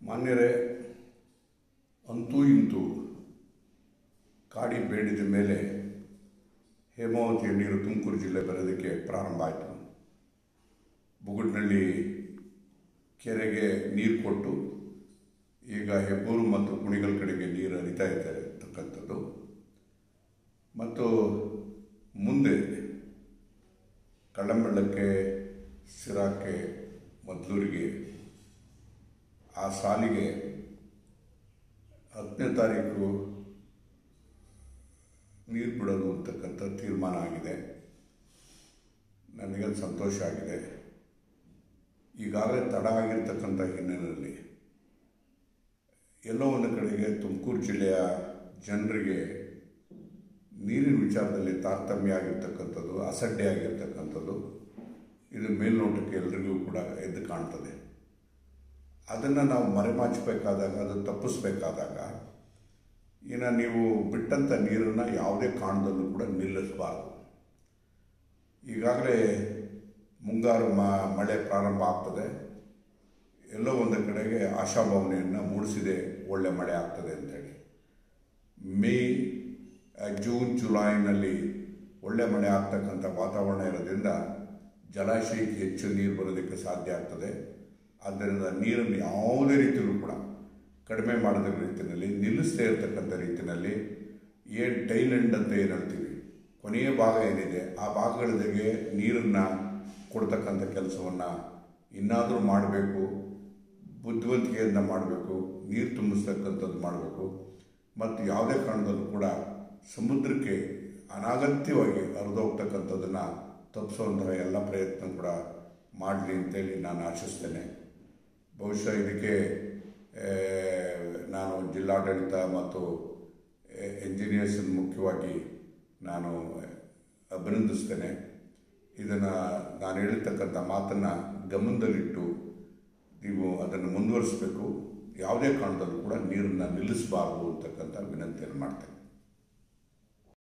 ಮಾನ್ಯರೇ ಅಂತೂ ಇಂತೂ ಕಾಡಿ ಬೇಡಿದ ಮೇಲೆ ಹೇಮಾವತಿಯ ನೀರು ತುಮಕೂರು ಜಿಲ್ಲೆ ಬರೋದಕ್ಕೆ ಪ್ರಾರಂಭ ಆಯಿತು ಬುಗುಡ್ನಳ್ಳಿ ಕೆರೆಗೆ ನೀರು ಕೊಟ್ಟು ಈಗ ಹೆಬ್ಬೂರು ಮತ್ತು ಕುಣಿಗಲ್ ಕಡೆಗೆ ನೀರು ಹರಿತಾ ಇದ್ದಾರೆ ಅಂತಕ್ಕಂಥದ್ದು ಮತ್ತು ಮುಂದೆ ಕಳ್ಳಂಬೆಳ್ಳಕ್ಕೆ ಸಿರಾಕ್ಕೆ ಮದ್ದೂರಿಗೆ ಆ ಸಾಲಿಗೆ ಹತ್ತನೇ ತಾರೀಕು ನೀರು ಬಿಡೋದು ಅಂತಕ್ಕಂಥ ತೀರ್ಮಾನ ಆಗಿದೆ ನನಗೆ ಸಂತೋಷ ಆಗಿದೆ ಈಗಾಗಲೇ ತಡ ಆಗಿರ್ತಕ್ಕಂಥ ಹಿನ್ನೆಲೆಯಲ್ಲಿ ಎಲ್ಲೋ ಒಂದು ಕಡೆಗೆ ತುಮಕೂರು ಜಿಲ್ಲೆಯ ಜನರಿಗೆ ನೀರಿನ ವಿಚಾರದಲ್ಲಿ ತಾರತಮ್ಯ ಆಗಿರ್ತಕ್ಕಂಥದ್ದು ಅಸಡ್ಡೆ ಆಗಿರ್ತಕ್ಕಂಥದ್ದು ಇದು ಮೇಲ್ನೋಟಕ್ಕೆ ಎಲ್ರಿಗೂ ಕೂಡ ಎದ್ದು ಕಾಣ್ತದೆ ಅದನ್ನು ನಾವು ಮರೆಮಾಚಬೇಕಾದಾಗ ಅದು ತಪ್ಪಿಸ್ಬೇಕಾದಾಗ ಇನ್ನು ನೀವು ಬಿಟ್ಟಂಥ ನೀರನ್ನು ಯಾವುದೇ ಕಾರಣದಲ್ಲೂ ಕೂಡ ನಿಲ್ಲಿಸಬಾರ್ದು ಈಗಾಗಲೇ ಮುಂಗಾರು ಮ ಮಳೆ ಪ್ರಾರಂಭ ಆಗ್ತದೆ ಎಲ್ಲೋ ಒಂದು ಕಡೆಗೆ ಆಶಾಭಾವನೆಯನ್ನು ಮೂಡಿಸಿದೆ ಒಳ್ಳೆ ಮಳೆ ಆಗ್ತದೆ ಅಂತೇಳಿ ಮೇ ಜೂನ್ ಜುಲೈನಲ್ಲಿ ಒಳ್ಳೆ ಮಳೆ ಆಗ್ತಕ್ಕಂಥ ವಾತಾವರಣ ಇರೋದ್ರಿಂದ ಜಲಾಶಯಕ್ಕೆ ಹೆಚ್ಚು ನೀರು ಬರೋದಕ್ಕೆ ಸಾಧ್ಯ ಆಗ್ತದೆ ಆದ್ದರಿಂದ ನೀರನ್ನು ಯಾವುದೇ ರೀತಿಯಲ್ಲೂ ಕೂಡ ಕಡಿಮೆ ಮಾಡದ ರೀತಿಯಲ್ಲಿ ನಿಲ್ಲಿಸದೇ ಇರತಕ್ಕಂಥ ರೀತಿಯಲ್ಲಿ ಏನು ಟೈಲ್ ಎಂಡ್ ಅಂತ ಏನು ಹೇಳ್ತೀವಿ ಕೊನೆಯ ಭಾಗ ಏನಿದೆ ಆ ಭಾಗಗಳಿಗೆ ನೀರನ್ನು ಕೊಡ್ತಕ್ಕಂಥ ಕೆಲಸವನ್ನು ಇನ್ನಾದರೂ ಮಾಡಬೇಕು ಬುದ್ಧಿವಂತಿಕೆಯಿಂದ ಮಾಡಬೇಕು ನೀರು ತುಂಬಿಸ್ತಕ್ಕಂಥದ್ದು ಮಾಡಬೇಕು ಮತ್ತು ಯಾವುದೇ ಕಾರಣದಲ್ಲೂ ಕೂಡ ಸಮುದ್ರಕ್ಕೆ ಅನಾಗತ್ಯವಾಗಿ ಹರಿದೋಗ್ತಕ್ಕಂಥದ್ದನ್ನು ತಪ್ಪಿಸುವಂತಹ ಎಲ್ಲ ಪ್ರಯತ್ನ ಕೂಡ ಮಾಡಲಿ ಅಂತೇಳಿ ನಾನು ಆಶಿಸ್ತೇನೆ ಬಹುಶಃ ಇದಕ್ಕೆ ನಾನು ಜಿಲ್ಲಾಡಳಿತ ಮತ್ತು ಎಂಜಿನಿಯರ್ಸ್ ಮುಖ್ಯವಾಗಿ ನಾನು ಅಭಿನಂದಿಸ್ತೇನೆ ಇದನ್ನು ನಾನು ಹೇಳಿರ್ತಕ್ಕಂಥ ಮಾತನ್ನು ಗಮನದಲ್ಲಿಟ್ಟು ನೀವು ಅದನ್ನು ಮುಂದುವರಿಸಬೇಕು ಯಾವುದೇ ಕಾರಣದಲ್ಲೂ ಕೂಡ ನೀರನ್ನು ನಿಲ್ಲಿಸಬಾರ್ದು ಅಂತಕ್ಕಂಥ ವಿನಂತಿಯನ್ನು ಮಾಡ್ತೇನೆ